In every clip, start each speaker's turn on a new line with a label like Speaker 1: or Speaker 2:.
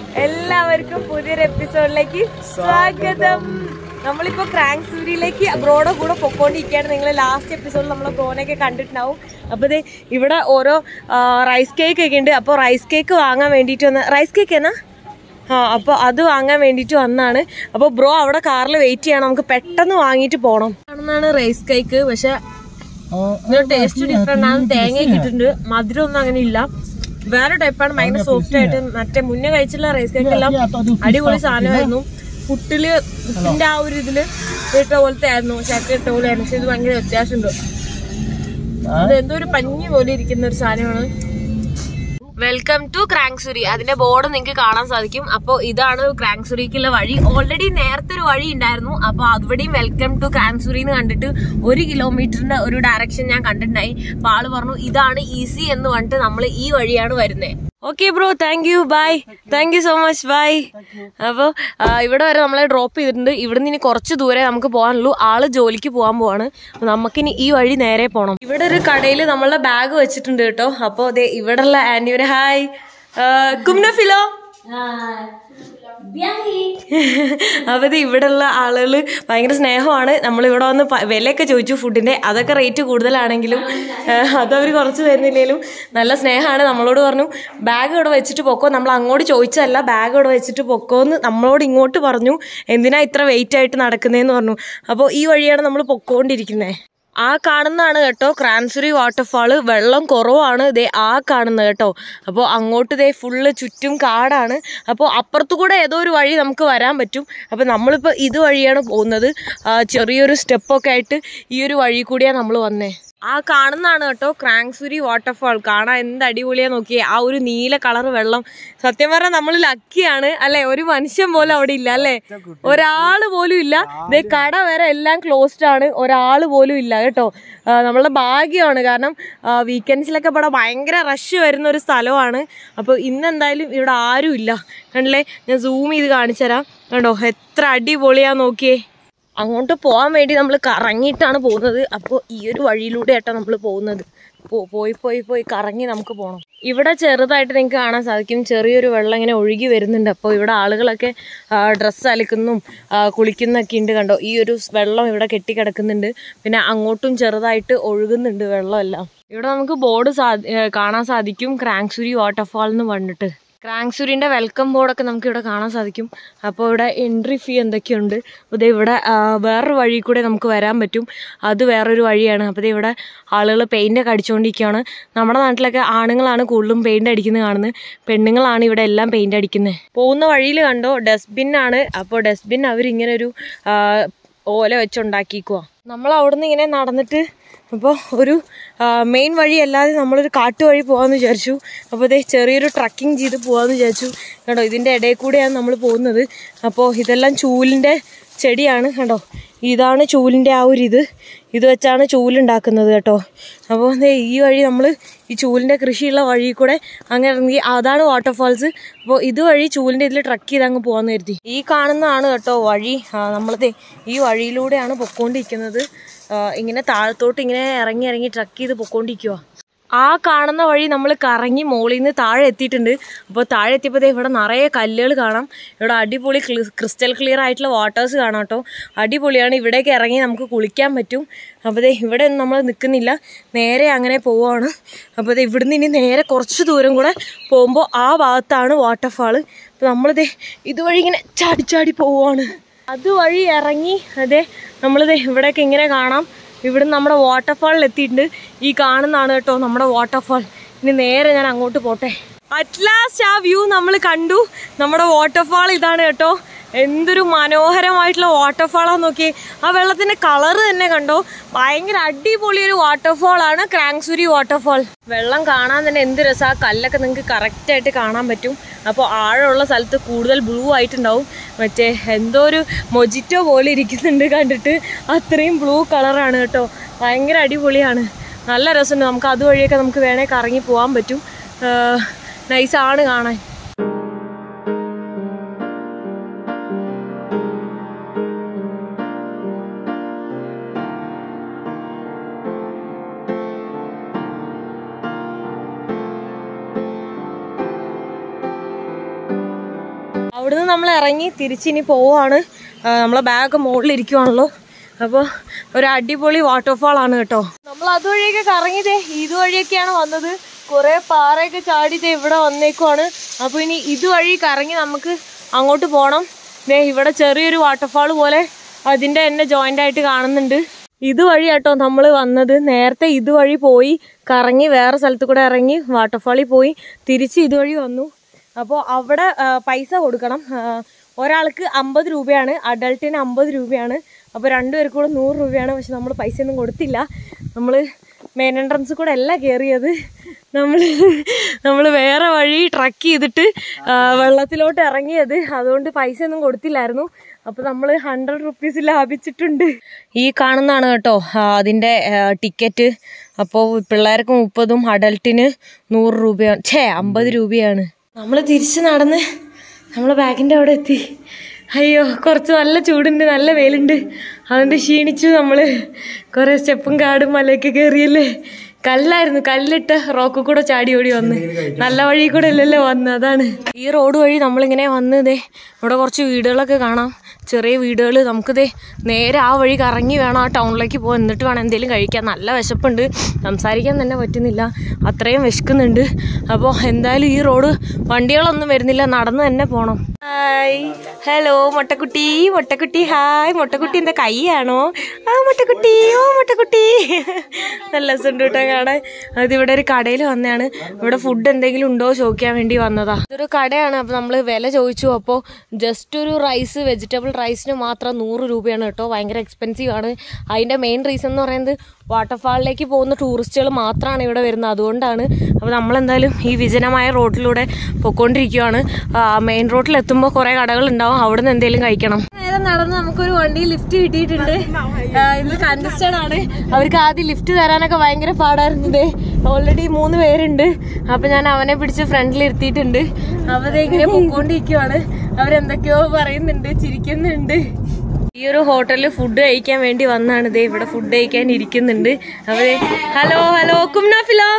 Speaker 1: എല്ലാവർക്കും പുതിയൊരു എപ്പിസോഡിലേക്ക് സ്വാഗതം നമ്മളിപ്പോ ക്രാങ്സൂരിയിലേക്ക് ബ്രോയുടെ കൂടെ പൊക്കോണ്ടിരിക്കുകയാണ് നിങ്ങൾ ലാസ്റ്റ് എപ്പിസോഡിൽ നമ്മളെ ബ്രോനൊക്കെ കണ്ടിട്ടുണ്ടാവും അപ്പൊ ദേ ഇവിടെ ഓരോ റൈസ് കേക്ക് ഒക്കെ ഉണ്ട് അപ്പോൾ റൈസ് കേക്ക് വാങ്ങാൻ വേണ്ടിയിട്ട് വന്ന റൈസ് കേക്ക് എന്നാ ആ അപ്പോൾ അത് വാങ്ങാൻ വേണ്ടിയിട്ട് വന്നാണ് അപ്പോൾ ബ്രോ അവിടെ കാറിൽ വെയിറ്റ് ചെയ്യണം നമുക്ക് പെട്ടെന്ന് വാങ്ങിയിട്ട് പോകണം ആണെന്നാണ് റൈസ് കേക്ക് പക്ഷെ ടേസ്റ്റ് ഡിഫറെന്റ് ആണ് തേങ്ങ ഇട്ടിട്ടുണ്ട് മധുരം ഒന്നും അങ്ങനെ ഇല്ല വേറെ ടൈപ്പാണ് ഭയങ്കര സോഫ്റ്റ് ആയിട്ട് മറ്റേ മുന്നേ കഴിച്ചുള്ള റൈസ് കേക്ക് എല്ലാം അടിപൊളി സാധനമായിരുന്നു പുട്ടില് പുട്ടിന്റെ ആ ഒരു ഇതില് ഇട്ട പോലത്തെ ആയിരുന്നു ചക്ക ഇട്ട പോലെ ആയിരുന്നു പക്ഷെ ഇത് ഭയങ്കര വ്യത്യാസമുണ്ട് അത് എന്തോ ഒരു പഞ്ഞി പോലെ ഇരിക്കുന്ന ഒരു സാധനമാണ് വെൽക്കം ടു ക്രാങ്സുരി അതിന്റെ ബോർഡ് നിങ്ങൾക്ക് കാണാൻ സാധിക്കും അപ്പോൾ ഇതാണ് ക്രാങ്സുരിക്കുള്ള വഴി ഓൾറെഡി നേരത്തെ ഒരു വഴി ഉണ്ടായിരുന്നു അപ്പോൾ അവിടെയും വെൽക്കം ടു ക്രാങ്സുരി എന്ന് കണ്ടിട്ട് ഒരു കിലോമീറ്ററിന്റെ ഒരു ഡയറക്ഷൻ ഞാൻ കണ്ടിട്ടുണ്ടായി അപ്പോൾ ആള് പറഞ്ഞു ഇതാണ് ഈസി എന്ന് പറഞ്ഞിട്ട് നമ്മൾ ഈ വഴിയാണ് വരുന്നത് okay bro thank you bye thank you so much bye അപ്പോൾ ഇവിടെ വരെ നമ്മളെ ഡ്രോപ്പ് ചെയ്തിട്ടുണ്ട് ഇവിടുന്ന് ഇനി കുറച്ച് ദൂരെ നമുക്ക് പോകാനുള്ളൂ ആള് ജോലിക്ക് പോകാൻ പോവാണ് അപ്പൊ നമുക്കിനി ഈ വഴി നേരെ പോകണം ഇവിടെ ഒരു കടയിൽ നമ്മളുടെ ബാഗ് വെച്ചിട്ടുണ്ട് കേട്ടോ അപ്പോൾ അതെ ഇവിടെയുള്ള ആന്റിയുടെ ഹായ് കുംന ഫിലോ അപ്പൊ ഇത് ഇവിടെയുള്ള ആളുകൾ ഭയങ്കര സ്നേഹമാണ് നമ്മൾ ഇവിടെ വന്ന് പ- വിലയൊക്കെ ചോദിച്ചു ഫുഡിന്റെ അതൊക്കെ റേറ്റ് കൂടുതലാണെങ്കിലും ഏഹ്, അതവർ കുറച്ച് തരുന്നില്ലെങ്കിലും നല്ല സ്നേഹമാണ് നമ്മളോട് പറഞ്ഞു ബാഗ് ഇവിടെ വെച്ചിട്ട് പൊക്കോ നമ്മൾ അങ്ങോട്ട് ചോദിച്ചതല്ല ബാഗ് ഇവിടെ വെച്ചിട്ട് പൊക്കോ എന്ന് നമ്മളോട് ഇങ്ങോട്ട് പറഞ്ഞു എന്തിനാ ഇത്ര വെയിറ്റ് ആയിട്ട് നടക്കുന്നതെന്ന് പറഞ്ഞു അപ്പോൾ ഈ വഴിയാണ് നമ്മൾ പൊക്കോണ്ടിരിക്കുന്നത് ആ കാണുന്നതാണ് കേട്ടോ ക്രാൻസുരി വാട്ടർഫാള് വെള്ളം കുറവാണ് ദേ ആ കാണുന്നത് കേട്ടോ അപ്പോൾ അങ്ങോട്ട് ദേ ഫുള്ള് ചുറ്റും കാടാണ് അപ്പോൾ അപ്പുറത്തു കൂടെ ഏതോ ഒരു വഴി നമുക്ക് വരാൻ പറ്റും അപ്പോൾ നമ്മളിപ്പോൾ ഇത് വഴിയാണ് പോകുന്നത് ആ, ചെറിയൊരു സ്റ്റെപ്പൊക്കെ ആയിട്ട് ഈ ഒരു വഴി കൂടിയാണ് നമ്മൾ വന്നേ ആ കാണുന്നതാണ് കേട്ടോ ക്രാങ്സുരി വാട്ടർഫാൾ കാണാൻ എന്ത് അടിപൊളിയാ നോക്കിയേ ആ ഒരു നീല കളർ വെള്ളം സത്യം പറഞ്ഞാൽ നമ്മൾ ലക്കിയാണ് അല്ലെ ഒരു മനുഷ്യൻ പോലും അവിടെ ഇല്ല അല്ലെ ഒരാള് പോലും ഇല്ല ദേ കട വരെ എല്ലാം ക്ലോസ്ഡ് ആണ് ഒരാള് പോലും ഇല്ല കേട്ടോ ആ, നമ്മളുടെ ഭാഗ്യമാണ് കാരണം വീക്കെൻഡ്സിലൊക്കെ ഇവിടെ ഭയങ്കര റഷ് വരുന്ന ഒരു സ്ഥലമാണ് അപ്പോൾ ഇന്ന് എന്തായാലും ഇവിടെ ആരും ഇല്ല കണ്ടില്ലേ ഞാൻ സൂം ചെയ്ത് കാണിച്ചു തരാം കണ്ടോ എത്ര അടിപൊളിയാ നോക്കിയേ അങ്ങോട്ട് പോകാൻ വേണ്ടി നമ്മൾ കറങ്ങിയിട്ടാണ് പോകുന്നത് അപ്പോൾ ഈ ഒരു വഴിയിലൂടെ ആയിട്ടാണ് നമ്മൾ പോകുന്നത് പോ- പോയി പോയി പോയി കറങ്ങി നമുക്ക് പോകണം ഇവിടെ ചെറുതായിട്ട് നിങ്ങൾക്ക് കാണാൻ സാധിക്കും ചെറിയൊരു വെള്ളം ഇങ്ങനെ ഒഴുകി വരുന്നുണ്ട് അപ്പോൾ ഇവിടെ ആളുകളൊക്കെ ഡ്രസ്സ് അലക്കുന്നതും ആ, കുളിക്കുന്നൊക്കെ ഉണ്ട് കണ്ടോ ഈ ഒരു സ് വെള്ളം ഇവിടെ കെട്ടിക്കിടക്കുന്നുണ്ട് പിന്നെ അങ്ങോട്ടും ചെറുതായിട്ട് ഒഴുകുന്നുണ്ട് വെള്ളമെല്ലാം ഇവിടെ നമുക്ക് ബോർഡ് സാ ഏ, കാണാൻ സാധിക്കും ക്രാങ്സുരി വാട്ടർഫാൾ എന്ന് പറഞ്ഞിട്ട് ക്രാങ്സുരിൻ്റെ വെൽക്കം ബോർഡൊക്കെ നമുക്ക് ഇവിടെ കാണാൻ സാധിക്കും അപ്പോൾ ഇവിടെ എൻട്രി ഫീ എന്തൊക്കെയുണ്ട് അപ്പോൾ ദേ ഇവിടെ ആ, വേറൊരു വഴി കൂടെ നമുക്ക് വരാൻ പറ്റും അത് വേറൊരു വഴിയാണ് അപ്പോൾ ദേ ഇവിടെ ആളുകൾ പെയിൻ്റ് ഒക്കെ അടിച്ചുകൊണ്ടിരിക്കുകയാണ് നമ്മുടെ നാട്ടിലൊക്കെ ആണുങ്ങളാണ് കൂടുതലും പെയിൻ്റ് അടിക്കുന്നത് കാണുന്നത് പെണ്ണുങ്ങളാണ് ഇവിടെ എല്ലാം പെയിൻ്റ് അടിക്കുന്നത് പോകുന്ന വഴിയിൽ കണ്ടോ ഡസ്റ്റ്ബിൻ ആണ് അപ്പോൾ ഡസ്റ്റ്ബിൻ അവരിങ്ങനെ ഒരു ആ, ഓല വെച്ചുണ്ടാക്കിക്കുക നമ്മൾ അവിടുന്ന് ഇങ്ങനെ നടന്നിട്ട് അപ്പോൾ ഒരു മെയിൻ വഴി അല്ലാതെ നമ്മളൊരു കാട്ടുവഴി പോകാമെന്ന് വിചാരിച്ചു അപ്പോൾ ഇതേ ചെറിയൊരു ട്രക്കിംഗ് ചെയ്ത് പോകാമെന്ന് വിചാരിച്ചു കണ്ടോ ഇതിൻ്റെ ഇടയിൽ കൂടെയാണ് നമ്മൾ പോകുന്നത് അപ്പോൾ ഇതെല്ലാം ചൂലിൻ്റെ ചെടിയാണ് കണ്ടോ ഇതാണ് ചൂലിൻ്റെ ആ ഒരു ഇത് ഇത് വെച്ചാണ് ചൂലുണ്ടാക്കുന്നത് കേട്ടോ അപ്പോൾ ദേ ഈ വഴി നമ്മൾ ഈ ചൂലിൻ്റെ കൃഷിയുള്ള വഴി കൂടെ അങ്ങനെ ഇറങ്ങി അതാണ് വാട്ടർഫാൾസ് അപ്പോൾ ഇതുവഴി ചൂലിൻ്റെ ഇതിൽ ട്രക്ക് ചെയ്ത് അങ്ങ് പോകാമെന്ന് കരുതി ഈ കാണുന്നതാണ് കേട്ടോ വഴി നമ്മളതേ ഈ വഴിയിലൂടെയാണ് പൊക്കോണ്ടിരിക്കുന്നത് ആ, ഇങ്ങനെ താഴത്തോട്ട് ഇങ്ങനെ ഇറങ്ങി ഇറങ്ങി ട്രക്ക് ചെയ്ത് പൊക്കോണ്ടിരിക്കുക ആ കാണുന്ന വഴി നമ്മൾ കറങ്ങി മുകളിൽ നിന്ന് താഴെ എത്തിയിട്ടുണ്ട് അപ്പോൾ താഴെ എത്തിയപ്പോൾ ദേ ഇവിടെ നിറയെ കല്ലുകൾ കാണാം ഇവിടെ അടിപൊളി ക്രിസ്റ്റൽ ക്ലിയർ ആയിട്ടുള്ള വാട്ടേഴ്സ് കാണാം കേട്ടോ അടിപൊളിയാണ് ഇവിടേക്ക് ഇറങ്ങി നമുക്ക് കുളിക്കാൻ പറ്റും അപ്പോൾ ദേ ഇവിടെ ഒന്നും നമ്മൾ നിൽക്കുന്നില്ല നേരെ അങ്ങനെ പോവുകയാണ് അപ്പോൾ ദേ ഇവിടുന്ന് ഇനി നേരെ കുറച്ച് ദൂരം കൂടെ പോകുമ്പോൾ ആ ഭാഗത്താണ് വാട്ടർഫാള് അപ്പോൾ നമ്മളിതേ ഇതുവഴി ഇങ്ങനെ ചാടി ചാടി പോവുകയാണ് അതുവഴി ഇറങ്ങി അതെ നമ്മളിത് ഇവിടെയൊക്കെ ഇങ്ങനെ കാണാം ഇവിടെ നമ്മുടെ വാട്ടർഫാളിൽ എത്തിയിട്ടുണ്ട് ഈ കാണുന്നതാണ് കേട്ടോ നമ്മുടെ വാട്ടർഫാൾ ഇനി നേരെ ഞാൻ അങ്ങോട്ട് പോട്ടെ അറ്റ് ലാസ്റ്റ് ആ വ്യൂ നമ്മൾ കണ്ടു നമ്മുടെ വാട്ടർഫാൾ ഇതാണ് കേട്ടോ എന്തൊരു മനോഹരമായിട്ടുള്ള വാട്ടർഫാളാന്ന് നോക്കിയേ ആ വെള്ളത്തിന്റെ കളർ തന്നെ കണ്ടോ ഭയങ്കര അടിപൊളി ഒരു വാട്ടർഫാൾ ആണ് ക്രാങ്സുരി വാട്ടർഫാൾ വെള്ളം കാണാൻ തന്നെ എന്ത് രസം ആ കല്ലൊക്കെ നിങ്ങൾക്ക് കറക്റ്റ് ആയിട്ട് കാണാൻ പറ്റും അപ്പോൾ ആഴമുള്ള സ്ഥലത്ത് കൂടുതൽ ബ്ലൂ ആയിട്ടുണ്ടാവും മറ്റേ എന്തോ ഒരു മൊജിറ്റോ പോലെ ഇരിക്കുന്നുണ്ട് കണ്ടിട്ട് അത്രയും ബ്ലൂ കളറാണ് കേട്ടോ ഭയങ്കര അടിപൊളിയാണ് നല്ല രസമുണ്ട് നമുക്ക് അതുവഴിയൊക്കെ നമുക്ക് വേണേൽ കറങ്ങി പോകാൻ പറ്റും നൈസാണ് കാണാൻ അവിടുന്ന് നമ്മൾ ഇറങ്ങി തിരിച്ചിനി പോവാണ് ആ, നമ്മളെ ബാഗ് മുകളിലിരിക്കുവാണല്ലോ അപ്പോൾ ഒരു അടിപൊളി വാട്ടർഫാൾ ആണ് കേട്ടോ നമ്മൾ അതുവഴിയൊക്കെ കറങ്ങിയതേ ഇതുവഴിയൊക്കെയാണ് വന്നത് കുറേ പാറയൊക്കെ ചാടിയിട്ട് ഇവിടെ വന്നേക്കുവാണ് അപ്പോൾ ഇനി ഇതുവഴി കറങ്ങി നമുക്ക് അങ്ങോട്ട് പോകണം ദേ ഇവിടെ ചെറിയൊരു വാട്ടർഫാൾ പോലെ അതിൻ്റെ തന്നെ ജോയിൻ്റ് ആയിട്ട് കാണുന്നുണ്ട് ഇതുവഴി കേട്ടോ നമ്മൾ വന്നത് നേരത്തെ ഇതുവഴി പോയി കറങ്ങി വേറെ സ്ഥലത്ത് കൂടെ ഇറങ്ങി വാട്ടർഫാളിൽ പോയി തിരിച്ച് ഇതുവഴി വന്നു അപ്പോൾ അവിടെ ആ, പൈസ കൊടുക്കണം ആ, ഒരാൾക്ക് അമ്പത് രൂപയാണ് അഡൾട്ടിന് അമ്പത് രൂപയാണ് അപ്പോൾ രണ്ടുപേർക്കും കൂടെ നൂറ് രൂപയാണ് പക്ഷെ നമ്മൾ പൈസ ഒന്നും കൊടുത്തില്ല നമ്മൾ മെയിൻ എൻട്രൻസ് കൂടെ അല്ല കയറിയത് നമ്മൾ നമ്മൾ വേറെ വഴി ട്രക്ക് ചെയ്തിട്ട് ആ, വെള്ളത്തിലോട്ട് ഇറങ്ങിയത് അതുകൊണ്ട് പൈസ ഒന്നും കൊടുത്തില്ലായിരുന്നു അപ്പോൾ നമ്മൾ ഹൺഡ്രഡ് റുപ്പീസ് ലാഭിച്ചിട്ടുണ്ട് ഈ കാണുന്നതാണ് കേട്ടോ ആ, അതിൻ്റെ ടിക്കറ്റ് അപ്പോൾ പിള്ളേർക്ക് മുപ്പതും അഡൽട്ടിന് നൂറ് രൂപയാണ് ഛേ അമ്പത് രൂപയാണ് നമ്മൾ തിരിച്ച് നടന്ന് നമ്മൾ ബാഗിൻ്റെ അവിടെ എത്തി അയ്യോ കുറച്ച് നല്ല ചൂടുണ്ട് നല്ല വെയിലുണ്ട് അതുകൊണ്ട് ക്ഷീണിച്ചു നമ്മൾ കുറേ സ്റ്റെപ്പും കാടും മലയൊക്കെ കയറിയല്ലേ കല്ലായിരുന്നു കല്ലിട്ട് റോക്ക് കൂടെ ചാടി ഓടി വന്ന് നല്ല വഴി കൂടെ അല്ലല്ലോ വന്ന് അതാണ് ഈ റോഡ് വഴി നമ്മളിങ്ങനെ വന്ന് ദേ ഇവിടെ കുറച്ച് വീടുകളൊക്കെ കാണാം ചെറിയ വീടുകൾ നമുക്ക് ദേ നേരെ ആ വഴി കറങ്ങി വേണം ആ ടൗണിലേക്ക് പോകാൻ എന്നിട്ട് വേണം എന്തെങ്കിലും കഴിക്കാൻ നല്ല വിശപ്പുണ്ട് സംസാരിക്കാൻ തന്നെ പറ്റുന്നില്ല അത്രയും വിശക്കുന്നുണ്ട് അപ്പോൾ എന്തായാലും ഈ റോഡ് വണ്ടികളൊന്നും വരുന്നില്ല നടന്ന് തന്നെ പോകണം ഹായ് ഹലോ മുട്ടക്കുട്ടി മുട്ടക്കുട്ടി ഹായ് മുട്ടക്കുട്ടി എന്താ കൈയാണോ ആ മുട്ടക്കുട്ടി ഓ മുട്ടക്കുട്ടി നല്ല രസമുണ്ട് കേട്ടോ കാണാൻ അതിവിടെ ഒരു കടയിൽ വന്നതാണ് ഇവിടെ ഫുഡ് എന്തെങ്കിലും ഉണ്ടോ ചോദിക്കാൻ വേണ്ടി വന്നതാ ഇതൊരു കടയാണ് അപ്പോൾ നമ്മൾ വില ചോദിച്ചു അപ്പോൾ ജസ്റ്റ് ഒരു റൈസ് വെജിറ്റബിൾ റൈസിന് മാത്രം നൂറ് രൂപയാണ് കേട്ടോ ഭയങ്കര എക്സ്പെൻസീവ് ആണ് അതിൻ്റെ മെയിൻ റീസൺ എന്ന് പറയുന്നത് വാട്ടർഫാളിലേക്ക് പോകുന്ന ടൂറിസ്റ്റുകൾ മാത്രമാണ് ഇവിടെ വരുന്നത് അതുകൊണ്ടാണ് അപ്പോൾ നമ്മളെന്തായാലും ഈ വിജനമായ റോഡിലൂടെ പൊയ്ക്കൊണ്ടിരിക്കുകയാണ് മെയിൻ റോഡിൽ എത്തുമ്പോൾ കുറേ കടകൾ ഉണ്ടാവും അവിടെ നിന്ന് എന്തെങ്കിലും കഴിക്കണം നേരെ നടന്ന് നമുക്കൊരു വണ്ടി ലിഫ്റ്റ് കിട്ടിയിട്ടുണ്ട് ആ, ഇതിൽ കണ്ടസ്റ്റഡ് ആണ് അവർക്ക് ആദ്യം ലിഫ്റ്റ് തരാനൊക്കെ ഭയങ്കര പാടായിരുന്നത് ഓൾറെഡി മൂന്ന് പേരുണ്ട് അപ്പൊ ഞാൻ അവനെ പിടിച്ച് ഫ്രണ്ടിൽ ഇരുത്തിയിട്ടുണ്ട് അവരെ ഇങ്ങനെ പൊക്കോണ്ടിരിക്കുവാണ് അവരെന്തൊക്കെയോ പറയുന്നുണ്ട് ചിരിക്കുന്നുണ്ട് ഈ ഒരു ഹോട്ടലിൽ ഫുഡ് കഴിക്കാൻ വേണ്ടി വന്നാണ് ഇതേ ഇവിടെ ഫുഡ് കഴിക്കാൻ ഇരിക്കുന്നുണ്ട് അവര് ഹലോ ഹലോ കുംനാഫിലോ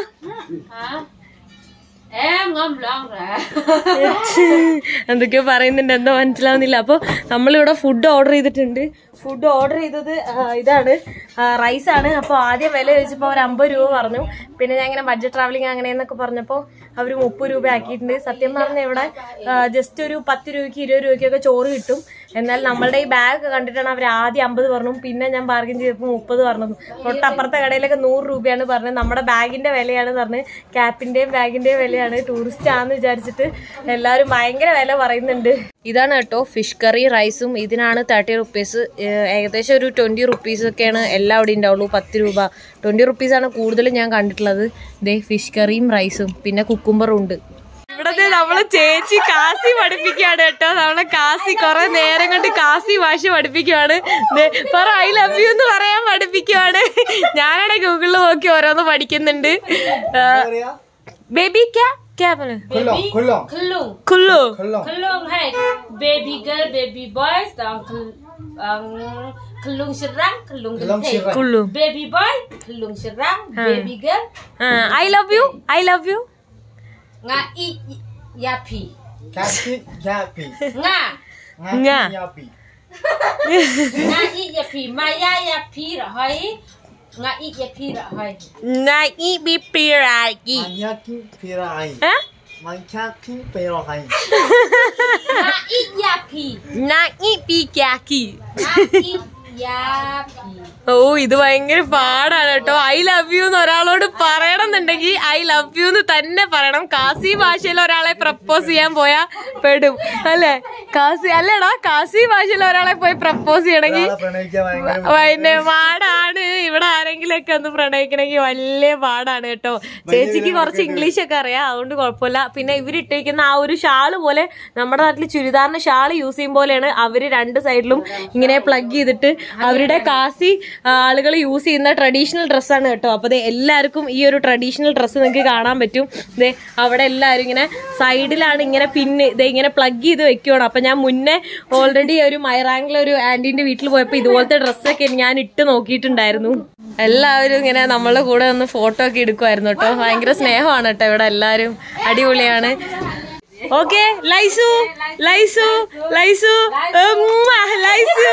Speaker 2: Em ngâm lon rồi.
Speaker 1: എന്തൊക്കെയോ പറയുന്നുണ്ട് എന്തോ മനസ്സിലാവുന്നില്ല അപ്പോൾ നമ്മളിവിടെ ഫുഡ് ഓർഡർ ചെയ്തിട്ടുണ്ട് ഫുഡ് ഓർഡർ ചെയ്തത് ആ, ഇതാണ് റൈസ് ആണ് അപ്പോൾ ആദ്യം വില ചോദിച്ചപ്പോൾ അവർ അമ്പത് രൂപ പറഞ്ഞു പിന്നെ ഞാൻ ഇങ്ങനെ ബഡ്ജറ്റ് ട്രാവലിംഗ് അങ്ങനെയെന്നൊക്കെ പറഞ്ഞപ്പോൾ അവർ മുപ്പത് രൂപ ആക്കിയിട്ടുണ്ട് സത്യം പറഞ്ഞാൽ ഇവിടെ ജസ്റ്റ് ഒരു പത്ത് രൂപയ്ക്ക് ഇരുപത് രൂപയ്ക്കൊക്കെ ചോറ് കിട്ടും എന്നാൽ നമ്മളുടെ ഈ ബാഗ് കണ്ടിട്ടാണ് അവർ ആദ്യം അമ്പത് പറഞ്ഞു പിന്നെ ഞാൻ ബാർഗിൻ ചെയ്തപ്പോൾ മുപ്പത് പറഞ്ഞു തൊട്ടപ്പുറത്തെ കടയിലൊക്കെ നൂറ് രൂപയാണ് പറഞ്ഞത് നമ്മുടെ ബാഗിന്റെ വിലയാണ് പറഞ്ഞത് ക്യാപ്പിന്റെയും ബാഗിന്റെയും വിലയാണ് ടൂറിസ്റ്റ് ആണെന്ന് വിചാരിച്ചിട്ട് എല്ലാവരും ഭയങ്കര വില പറയുന്നുണ്ട് ഇതാണ് കേട്ടോ ഫിഷ് കറി റൈസും ഇതിനാണ് തേർട്ടി റുപ്പീസ് ഏകദേശം ഒരു ട്വന്റി റുപ്പീസ് ഒക്കെയാണ് എല്ലാം അവിടെ ഉണ്ടാവുള്ളൂ പത്ത് രൂപ ട്വന്റി റുപ്പീസ് ആണ് കൂടുതലും ഞാൻ കണ്ടിട്ടുള്ളത് ദേ ഫിഷ് കറിയും റൈസും പിന്നെ കുക്കുംബറും ഉണ്ട് ഇവിടെ നമ്മളെ ചേച്ചി കാസി പഠിപ്പിക്കുകയാണ് കേട്ടോ നമ്മളെ കാസി കുറെ നേരം കൊണ്ട് കാസി ഭാഷ പഠിപ്പിക്കുകയാണ് ദേ, പറ ഐ ലവ് യു എന്ന് പറയാൻ പഠിപ്പിക്കുകയാണ് ഞാനാണ് ഗൂഗിളിൽ നോക്കി ഓരോന്ന് പഠിക്കുന്നുണ്ട് ബേബി ക്യാ ക്യാ പോലെ
Speaker 3: खुल्लो खुल्लो
Speaker 2: Khulung.
Speaker 1: കുല്ലു
Speaker 3: खुल्लो
Speaker 2: Khulung hai. Baby girl, baby boys, dan khul um, khulung serang, khulung
Speaker 3: Khulung
Speaker 2: genteng.
Speaker 3: serang.
Speaker 1: കുല്ലു
Speaker 2: Baby boy, khulung serang, baby girl,
Speaker 1: I love you I love you
Speaker 2: nga i yapi.
Speaker 3: Kaki yapi
Speaker 2: Nga,
Speaker 1: Nga.
Speaker 3: yapi
Speaker 2: nga i yapi, maya yapi rahai. Nga i yapi rahai.
Speaker 1: നൈ ബി പിറാക്കി
Speaker 3: Manyaki pirai Manyaki pirai
Speaker 2: Nga i yapi.
Speaker 1: നൈ ബി ക്യാക്കി
Speaker 2: Nga i yapi.
Speaker 1: ഓ ഇത് ഭയങ്കര പാടാണ് കേട്ടോ ഐ ലവ് യു എന്ന് ഒരാളോട് പറയണം എന്നുണ്ടെങ്കിൽ ഐ ലവ് യു എന്ന് തന്നെ പറയണം കാസി ഭാഷയിൽ ഒരാളെ പ്രപ്പോസ് ചെയ്യാൻ പോയാ പെടും അല്ലേ കാസി അല്ലേടാ കാസി ഭാഷയിൽ ഒരാളെ പോയി പ്രപ്പോസ് ചെയ്യണമെങ്കിൽ
Speaker 3: ഒരാളെ പ്രണയിക്കാൻ ഭയങ്കര
Speaker 1: പിന്നെ പാടാണ് ഇവിടെ ആരെങ്കിലൊക്കെ ഒന്ന് പ്രണയിക്കണമെങ്കിൽ വലിയ പാടാണ് കേട്ടോ ചേച്ചിക്ക് കുറച്ച് ഇംഗ്ലീഷ് ഒക്കെ അറിയാം അതുകൊണ്ട് കുഴപ്പമില്ല പിന്നെ ഇവരിട്ടിരിക്കുന്ന ആ ഒരു ഷാള് പോലെ നമ്മുടെ നാട്ടിൽ ചുരിദാറിന് ഷാള് യൂസ് ചെയ്യും പോലെയാണ് അവര് രണ്ട് സൈഡിലും ഇങ്ങനെ പ്ലഗ് ചെയ്തിട്ട് അവരുടെ കാസി ആളുകൾ യൂസ് ചെയ്യുന്ന ട്രഡീഷണൽ ഡ്രസ്സാണ് കേട്ടോ അപ്പൊ ദേ എല്ലാവർക്കും ഈ ഒരു ട്രഡീഷണൽ ഡ്രസ്സ് നിങ്ങൾക്ക് കാണാൻ പറ്റും ദേ അവിടെ എല്ലാവരും ഇങ്ങനെ സൈഡിലാണ് ഇങ്ങനെ പിന്ന് ദേ ഇങ്ങനെ പ്ലഗ് ചെയ്ത് വെക്കുവാണ് അപ്പൊ ഞാൻ മുന്നേ ഓൾറെഡി ഒരു മൈറാങ്കിലെ ഒരു ആന്റീന്റെ വീട്ടിൽ പോയപ്പോ ഇതുപോലത്തെ ഡ്രസ്സൊക്കെ ഞാൻ ഇട്ട് നോക്കിയിട്ടുണ്ടായിരുന്നു എല്ലാവരും ഇങ്ങനെ നമ്മളുടെ കൂടെ ഒന്ന് ഫോട്ടോ ഒക്കെ എടുക്കുമായിരുന്നു കേട്ടോ ഭയങ്കര സ്നേഹമാണ് കേട്ടോ ഇവിടെ എല്ലാവരും അടിപൊളിയാണ് ഓക്കെ ലൈസു ലൈസു ലൈസു ഉമ്മ, ലൈസു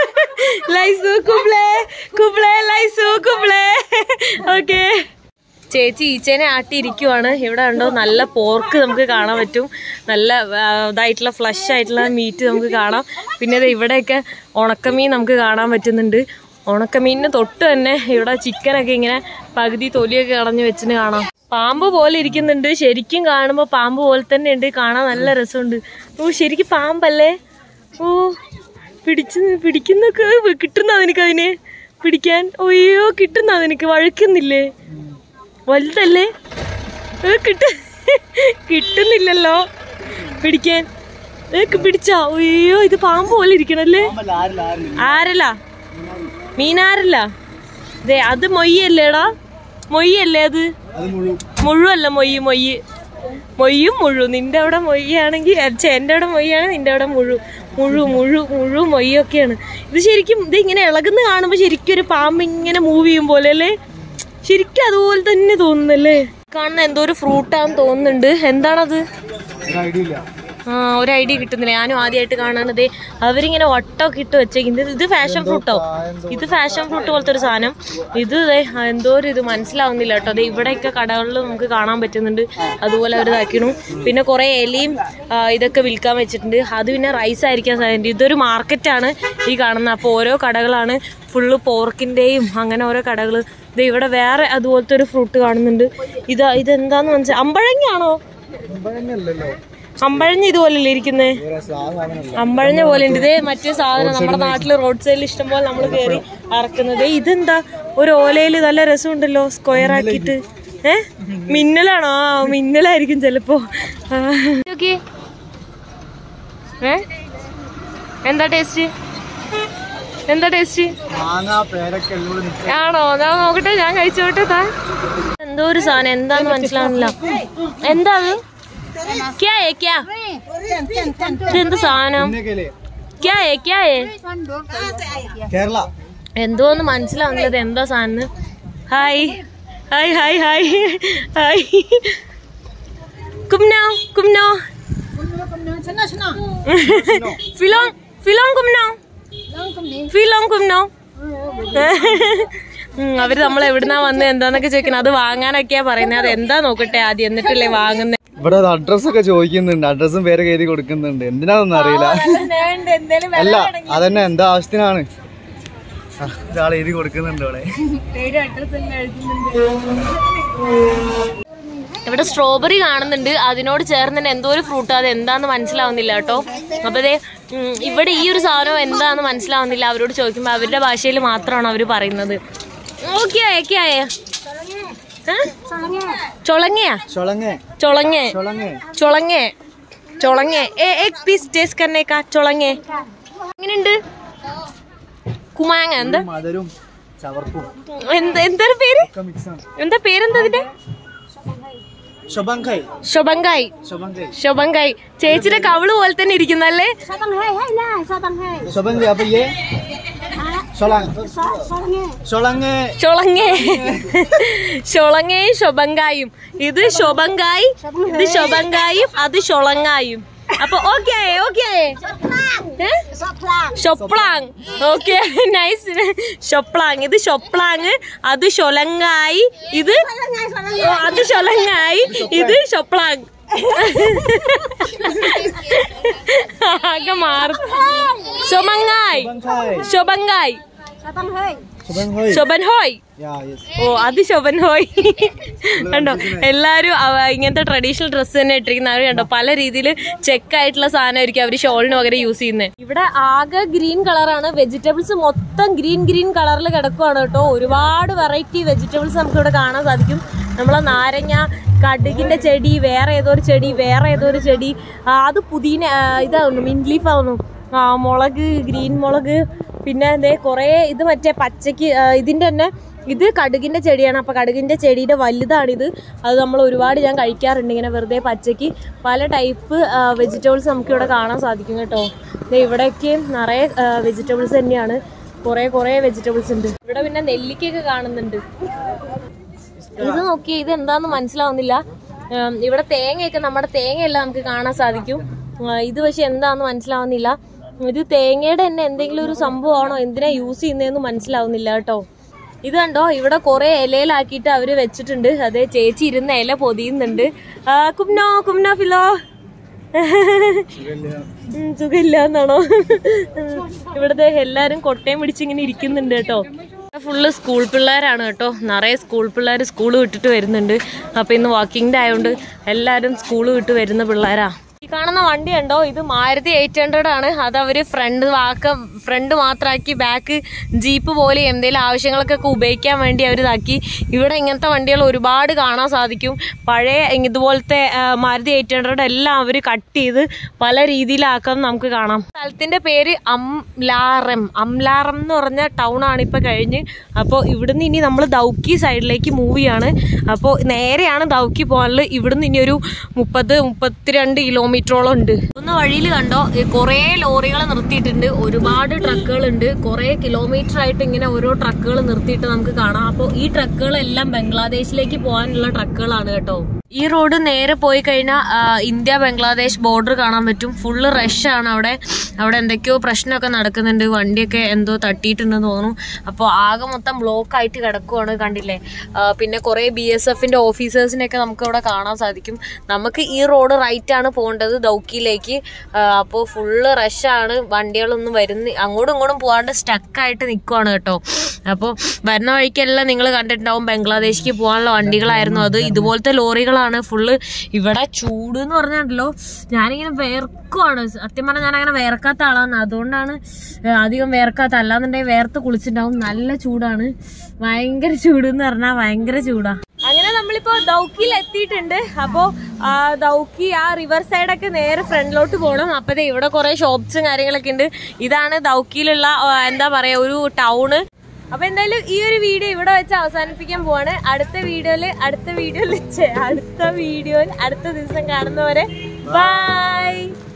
Speaker 1: ലൈസു കുബ്ലേ കുബ്ലേ ലൈസു കുബ്ലേ ഓക്കെ ചേച്ചി ഈച്ചേനെ ആട്ടിയിരിക്കുവാണ് ഇവിടെ ഉണ്ടോ നല്ല പോർക്ക് നമുക്ക് കാണാൻ പറ്റും നല്ല ആ, ഇതായിട്ടുള്ള ഫ്ലഷ് ആയിട്ടുള്ള മീറ്റ് നമുക്ക് കാണാം പിന്നെ ദേ ഇവിടെയൊക്കെ ഉണക്കമീൻ നമുക്ക് കാണാൻ പറ്റുന്നുണ്ട് ഉണക്കമീനിന് തൊട്ട് തന്നെ ഇവിടെ ചിക്കനൊക്കെ ഇങ്ങനെ പകുതി തൊലിയൊക്കെ കളഞ്ഞു വെച്ചിട്ട് കാണാം പാമ്പ് പോലെ ഇരിക്കുന്നുണ്ട് ശരിക്കും കാണുമ്പോൾ പാമ്പ് പോലെ തന്നെ ഉണ്ട് കാണാൻ നല്ല രസമുണ്ട് ഓ ശരിക്കും പാമ്പല്ലേ ഓ പിടിച്ചു പിടിക്കുന്നൊക്കെ കിട്ടുന്ന നിനക്ക് അതിനെ പിടിക്കാൻ അയ്യോ കിട്ടുന്ന നിനക്ക് വഴുക്കുന്നില്ലേ വലുതല്ലേ ഏ, കിട്ട കിട്ടുന്നില്ലല്ലോ പിടിക്കാൻ ഏക്ക് പിടിച്ചാ അയ്യോ ഇത് പാമ്പ് പോലെ ഇരിക്കണല്ലേ ആരല്ല മീനാരല്ല ദേ അത് മൊയ്യല്ലേടാ മൊയ്യല്ലേ അത്
Speaker 3: അത് മുഴുവൻ
Speaker 1: മുഴുവല്ല മൊയ്യ് മൊയ്യ് മൊയ്യും മുഴു നിന്റെ അവിടെ മൊയ്യാണെങ്കിൽ ഛെ, എന്റെ അവിടെ മൊയ്യാണ് നിന്റെ അവിടെ മുഴു മുഴു മുഴു മുഴു മൊയ്യൊക്കെയാണ് ഇത് ശരിക്കും ഇത് ഇങ്ങനെ ഇളകുന്ന കാണുമ്പോ ശരിക്കും ഒരു പാമ്പ് ഇങ്ങനെ മൂവ് ചെയ്യും പോലെ അല്ലേ ശരിക്കും അതുപോലെ തന്നെ തോന്നുന്നല്ലേ കാണുന്ന എന്തോ ഒരു ഫ്രൂട്ടാന്ന് തോന്നുന്നുണ്ട് എന്താണത്
Speaker 3: ഒരു ഐഡിയ ഇല്ല
Speaker 1: ആ ഒരു ഐഡിയ കിട്ടുന്നില്ല ഞാനും ആദ്യമായിട്ട് കാണാനത് അവരിങ്ങനെ വട്ടമൊക്കെ ഇട്ട് വെച്ചേക്കുന്നത് ഇത് ഫാഷൻ ഫ്രൂട്ടോ ഇത് ഫാഷൻ ഫ്രൂട്ട് പോലത്തെ ഒരു സാധനം ഇത് ദേ എന്തോ ഒരു ഇത് മനസ്സിലാവുന്നില്ല കേട്ടോ അതെ ഇവിടെയൊക്കെ കടകളിൽ നമുക്ക് കാണാൻ പറ്റുന്നുണ്ട് അതുപോലെ അവർ ഇതാക്കിണു പിന്നെ കുറെ ഇലയും ആ, ഇതൊക്കെ വിൽക്കാൻ വെച്ചിട്ടുണ്ട് അത് പിന്നെ റൈസ് ആയിരിക്കാൻ സാധ്യത ഇതൊരു മാർക്കറ്റാണ് ഈ കാണുന്നത് അപ്പോൾ ഓരോ കടകളാണ് ഫുള്ള് പോർക്കിന്റെയും അങ്ങനെ ഓരോ കടകൾ ഇത് ഇവിടെ വേറെ അതുപോലത്തെ ഒരു ഫ്രൂട്ട് കാണുന്നുണ്ട് ഇത് ഇതെന്താന്ന് മനസ്സിലായി അമ്പഴങ്ങയാണോ
Speaker 3: അല്ലല്ലോ
Speaker 1: അമ്പഴഞ്ഞ ഇതുപോലല്ലേ ഇരിക്കുന്നേ
Speaker 3: സാധനം
Speaker 1: അമ്പഴഞ്ഞ പോലെ ഉണ്ട് ഇതേ മറ്റേ സാധനം നമ്മുടെ നാട്ടില് റോഡ് സൈഡിൽ ഇഷ്ടം പോലെ നമ്മൾ കയറി അറക്കുന്നത് ഇതെന്താ ഒരു ഓലയില് നല്ല രസമുണ്ടല്ലോ സ്ക്വയർ ആക്കിയിട്ട് ഏ മിന്നലാണോ ആ മിന്നലായിരിക്കും ചെലപ്പോ ആ. നോക്കിയേ. ഏ എന്താ ടേസ്റ്റ് എന്താ ടേസ്റ്റ്
Speaker 3: മാങ്ങ പേരൊക്കെ എല്ലാം കൂടി
Speaker 1: ആണോ ഞാൻ നോക്കട്ടെ ഞാൻ കഴിച്ചോട്ടെ താ എന്തോ ഒരു സാധനം എന്താന്ന് മനസ്സിലാവുന്നില്ല എന്താ അത് ക്യാ ഏ, ക്യാ ഇതെന്ത് സാധനം
Speaker 3: മിന്നൊക്കെയല്ലേ
Speaker 1: ക്യാ ഏ, ക്യാ ഏ?
Speaker 3: കേരള
Speaker 1: എന്തോന്ന് മനസ്സിലാവുന്നില്ല ഇത് എന്താ സാധനം hi hi hi hi hi കുംനോ കുംനോ ഫിലോങ് ഫിലോങ് കുംനോ ഫിലോങ് കുംനോ ഉം, അവര് നമ്മൾ എവിടുന്നാ വന്ന് എന്താന്നൊക്കെ ചോദിക്കണം അത് വാങ്ങാനൊക്കെയാ പറയുന്നത് അത് എന്താ നോക്കട്ടെ ആദ്യം എന്നിട്ടല്ലേ വാങ്ങുന്നത്
Speaker 3: ഇവിടെ അഡ്രസ് ഒക്കെ ചോദിക്കുന്നുണ്ട് അഡ്രസ്സും പേരൊക്കെ എഴുതി കൊടുക്കുന്നുണ്ട് എന്തിനാണെന്ന് അറിയില്ല അല്ല അതന്നെ എന്താ ആവശ്യത്തിനാണ് ആ, ഒരാൾ എഴുതി കൊടുക്കുന്നുണ്ട് ഇവിടെ
Speaker 1: ഇവിടെ സ്ട്രോബെറി കാണുന്നുണ്ട് അതിനോട് ചേർന്ന് തന്നെ എന്തോ ഒരു ഫ്രൂട്ട് അത് എന്താന്ന് മനസ്സിലാവുന്നില്ല കേട്ടോ അപ്പൊ ദേ ഉം, ഇവിടെ ഈ ഒരു സാധനം എന്താന്ന് മനസ്സിലാവുന്നില്ല അവരോട് ചോദിക്കുമ്പോ അവരുടെ ഭാഷയിൽ മാത്രമാണ് അവര് പറയുന്നത് ഓക്കെ ഒക്കെ ആയേ ചൊളങ്ങയാ
Speaker 3: ചൊളങ്ങേ
Speaker 1: ചൊളങ്ങേ
Speaker 3: ചൊളങ്ങേ
Speaker 1: ചൊളങ്ങേ ചൊളങ്ങേ ഏ എക് പീസ് ടേസ്റ്റ് കന്നേക്കാ ചൊളങ്ങേ എങ്ങനെയുണ്ട് കുമാങ്ങ എന്താ
Speaker 3: മധുരും ചവർപ്പും
Speaker 1: എന്താ എന്തൊരു പേര്
Speaker 3: ഒക്കെ മിക്സ് ആണ്
Speaker 1: എന്താ പേരെന്താ ഇതിന്റെ
Speaker 3: ശുഭങ്കൈ
Speaker 1: ശൊബങ്കായ്
Speaker 3: ശുഭങ്കൈ
Speaker 1: ശൊബങ്കായ് ചേച്ചിയുടെ കവിള് പോലെ തന്നെ ഇരിക്കുന്നല്ലേ
Speaker 3: ശുഭങ്കൈ അപ്പൊ ഏ ചൊളങ്ങ ചൊളങ്ങേ
Speaker 1: ചൊളങ്ങേ ചൊളങ്ങയും ശൊബങ്കായും ഇത് ശൊബങ്കായ് ഇത് ശൊബങ്കായും അത് ശൊളങ്ങായും അപ്പൊ ഓക്കെ ആയേ ഓക്കെ ആയേ ഷൊപ്ലാങ് ഓക്കെ നൈസ് ഷൊപ്ലാങ് ഇത് ഷൊപ്ലാങ് അത് ഷൊലങ്ങായി ഇത് ഓ, അത് ഷൊലങ്ങായി ഇത് ഷൊപ്ലാങ് ആകെ മാറും ഷൊമങ്ങായ്
Speaker 3: ശുഭങ്കായ്
Speaker 1: ഷൊബങ്കായ്
Speaker 3: ശുഭങ്കൈ
Speaker 1: ശോഭൻഹോയ്
Speaker 3: യാ യെസ്
Speaker 1: ഓ അത് ശോഭൻഹോയ് കണ്ടോ എല്ലാരും അവ- ഇങ്ങനത്തെ ട്രഡീഷണൽ ഡ്രസ്സ് തന്നെ ഇട്ടിരിക്കുന്നവർ കണ്ടോ പല രീതിയിൽ ചെക്ക് ആയിട്ടുള്ള സാധനമായിരിക്കും അവർ ഷോളിന് പകരം യൂസ് ചെയ്യുന്നത് ഇവിടെ ആകെ ഗ്രീൻ കളറാണ് വെജിറ്റബിൾസ് മൊത്തം ഗ്രീൻ ഗ്രീൻ കളറിൽ കിടക്കുവാണ് കേട്ടോ ഒരുപാട് വെറൈറ്റി വെജിറ്റബിൾസ് നമുക്ക് ഇവിടെ കാണാൻ സാധിക്കും നമ്മളെ നാരങ്ങ കടുകിന്റെ ചെടി വേറെ ഏതോ ഒരു ചെടി വേറെ ഏതോ ഒരു ചെടി ആ, അത് പുതിന ആ, ഇതാവുന്നു മിന്റ് ലീഫ് ആവുന്നു ആ മുളക് ഗ്രീൻ മുളക് പിന്നെ എന്തേ കുറേ ഇത് മറ്റേ പച്ചക്ക് ആ, ഇതിന്റെ തന്നെ ഇത് കടുകിന്റെ ചെടിയാണ് അപ്പൊ കടുകിന്റെ ചെടിയുടെ വലുതാണിത് അത് നമ്മൾ ഒരുപാട് ഞാൻ കഴിക്കാറുണ്ട് ഇങ്ങനെ വെറുതെ പച്ചക്ക് പല ടൈപ്പ് വെജിറ്റബിൾസ് നമുക്ക് ഇവിടെ കാണാൻ സാധിക്കും കേട്ടോ ദേ ഇവിടെയൊക്കെ നിറയെ വെജിറ്റബിൾസ് തന്നെയാണ് കുറേ കുറേ വെജിറ്റബിൾസ് ഉണ്ട് ഇവിടെ പിന്നെ നെല്ലിക്കൊക്കെ കാണുന്നുണ്ട് ഇത് നോക്കിയേ ഇത് എന്താന്ന് മനസ്സിലാവുന്നില്ല ഉം, ഇവിടെ തേങ്ങയൊക്കെ നമ്മുടെ തേങ്ങയെല്ലാം നമുക്ക് കാണാൻ സാധിക്കും ആ, ഇത് പക്ഷെ എന്താന്ന് മനസ്സിലാവുന്നില്ല ഇത് തേങ്ങയുടെ തന്നെ എന്തെങ്കിലും ഒരു സംഭവമാണോ എന്തിനാ യൂസ് ചെയ്യുന്നതെന്ന് മനസ്സിലാവുന്നില്ല കേട്ടോ ഇത് കണ്ടോ ഇവിടെ കുറെ ഇലയിലാക്കിയിട്ട് അവര് വെച്ചിട്ടുണ്ട് അതെ ചേച്ചി ഇരുന്ന ഇല പൊതിയുന്നുണ്ട് ആ, കുംനോ കുംനോ ഫിലോ ഉം, സുഖമില്ല എന്നാണോ ഇവിടുത്തെ എല്ലാരും കൊട്ടയം പിടിച്ചിങ്ങനെ ഇരിക്കുന്നുണ്ട് കേട്ടോ ഫുള്ള് സ്കൂൾ പിള്ളേരാണ് കേട്ടോ നിറയെ സ്കൂൾ പിള്ളേർ സ്കൂൾ വിട്ടിട്ട് വരുന്നുണ്ട് അപ്പൊ ഇന്ന് വാക്കിംഗ് ഡേ ആയതുകൊണ്ട് എല്ലാരും സ്കൂൾ വിട്ട് വരുന്ന പിള്ളേരാ ഈ കാണുന്ന വണ്ടി ഉണ്ടോ ഇത് മാരുതി എയ്റ്റ് ഹൺഡ്രഡ് ആണ് അത് അവര് ഫ്രണ്ട് വാക്ക ഫ്രണ്ട് മാത്രമാക്കി ബാക്ക് ജീപ്പ് പോലെ എന്തെങ്കിലും ആവശ്യങ്ങൾക്കൊക്കെ ഉപയോഗിക്കാൻ വേണ്ടി അവർ ഇതാക്കി ഇവിടെ ഇങ്ങനത്തെ വണ്ടികൾ ഒരുപാട് കാണാൻ സാധിക്കും പഴയ ഇതുപോലത്തെ ആ, മാരുതി എയ്റ്റ് ഹൺഡ്രഡ് എല്ലാം അവർ കട്ട് ചെയ്ത് പല രീതിയിലാക്കാൻ നമുക്ക് കാണാം സ്ഥലത്തിന്റെ പേര് അംലാറം അംലാറം എന്ന് പറഞ്ഞ ടൗൺ ആണ് ഇപ്പൊ കഴിഞ്ഞ് അപ്പോൾ ഇവിടുന്ന് ഇനി നമ്മൾ ദൗക്കി സൈഡിലേക്ക് മൂവ് ചെയ്യാണ് അപ്പോൾ നേരെയാണ് ദൗക്കി പോകാനുള്ളത് ഇവിടുന്ന് ഇനി ഒരു മുപ്പത് മുപ്പത്തിരണ്ട് കിലോമീറ്ററോളം ഉണ്ട് ഒന്ന് വഴിയിൽ കണ്ടോ കുറേ ലോറികൾ നിർത്തിയിട്ടുണ്ട് ഒരുപാട് ട്രക്കുകൾ ഉണ്ട് കുറേ കിലോമീറ്റർ ആയിട്ട് ഇങ്ങനെ ഓരോ ട്രക്കുകൾ നിർത്തിയിട്ട് നമുക്ക് കാണാം അപ്പോൾ ഈ ട്രക്കുകളെല്ലാം ബംഗ്ലാദേശിലേക്ക് പോകാനുള്ള ട്രക്കുകളാണ് കേട്ടോ ഈ റോഡ് നേരെ പോയി കഴിഞ്ഞാൽ ഇന്ത്യ ബംഗ്ലാദേശ് ബോർഡർ കാണാൻ പറ്റും ഫുള്ള് റഷ് ആണ് അവിടെ അവിടെ എന്തൊക്കെയോ പ്രശ്നമൊക്കെ നടക്കുന്നുണ്ട് വണ്ടിയൊക്കെ എന്തോ തട്ടിയിട്ടുണ്ടെന്ന് തോന്നുന്നു അപ്പോൾ ആകെ മൊത്തം ബ്ലോക്ക് ആയിട്ട് കിടക്കുവാണ് കണ്ടില്ലേ ആ, പിന്നെ കുറേ ബി എസ് എഫിന്റെ ഓഫീസേഴ്സിനെയൊക്കെ നമുക്ക് അവിടെ കാണാൻ സാധിക്കും നമുക്ക് ഈ റോഡ് റൈറ്റ് ആണ് പോകേണ്ടത് ദൗക്കിയിലേക്ക് അപ്പോൾ ഫുള്ള് റഷാണ് വണ്ടികളൊന്നും വരുന്ന അങ്ങോട്ടും ഇങ്ങോട്ടും പോകാണ്ട് സ്റ്റക്കായിട്ട് നിൽക്കുവാണ് കേട്ടോ അപ്പോൾ വരുന്ന വഴിക്കെല്ലാം നിങ്ങൾ കണ്ടിട്ടുണ്ടാവും ബംഗ്ലാദേശിക്ക് പോകാനുള്ള വണ്ടികളായിരുന്നു അത് ഇതുപോലത്തെ ലോറികളാണ് ഫുള്ള് ഇവിടെ ചൂട് എന്ന് പറഞ്ഞാണല്ലോ ഞാനിങ്ങനെ വേർക്കുവാണ് സത്യം പറഞ്ഞാൽ ഞാൻ അങ്ങനെ വേർക്കാത്ത ആളാണ് അതുകൊണ്ടാണ് ഏഹ് അധികം വേർക്കാത്ത അല്ലാന്നുണ്ടെങ്കിൽ വേർത്ത് കുളിച്ചിട്ടുണ്ടാവും നല്ല ചൂടാണ് ഭയങ്കര ചൂട് എന്ന് പറഞ്ഞാൽ ഭയങ്കര ചൂടാ അങ്ങനെ നമ്മളിപ്പോ ദൗക്കിയിൽ എത്തിയിട്ടുണ്ട് അപ്പോ ആ, ദൗക്കി ആ റിവർ സൈഡൊക്കെ നേരെ ഫ്രണ്ടിലോട്ട് പോകണം അപ്പൊ ദേ ഇവിടെ കുറെ ഷോപ്സും കാര്യങ്ങളൊക്കെ ഉണ്ട് ഇതാണ് ദൗക്കിയിലുള്ള ആ, എന്താ പറയാ ഒരു ടൗണ് അപ്പൊ എന്തായാലും ഈ ഒരു വീഡിയോ ഇവിടെ വെച്ച് അവസാനിപ്പിക്കാൻ പോവാണ് അടുത്ത വീഡിയോയില് അടുത്ത വീഡിയോയിൽ അടുത്ത വീഡിയോയിൽ അടുത്ത ദിവസം കാണുന്നവരെ ബൈ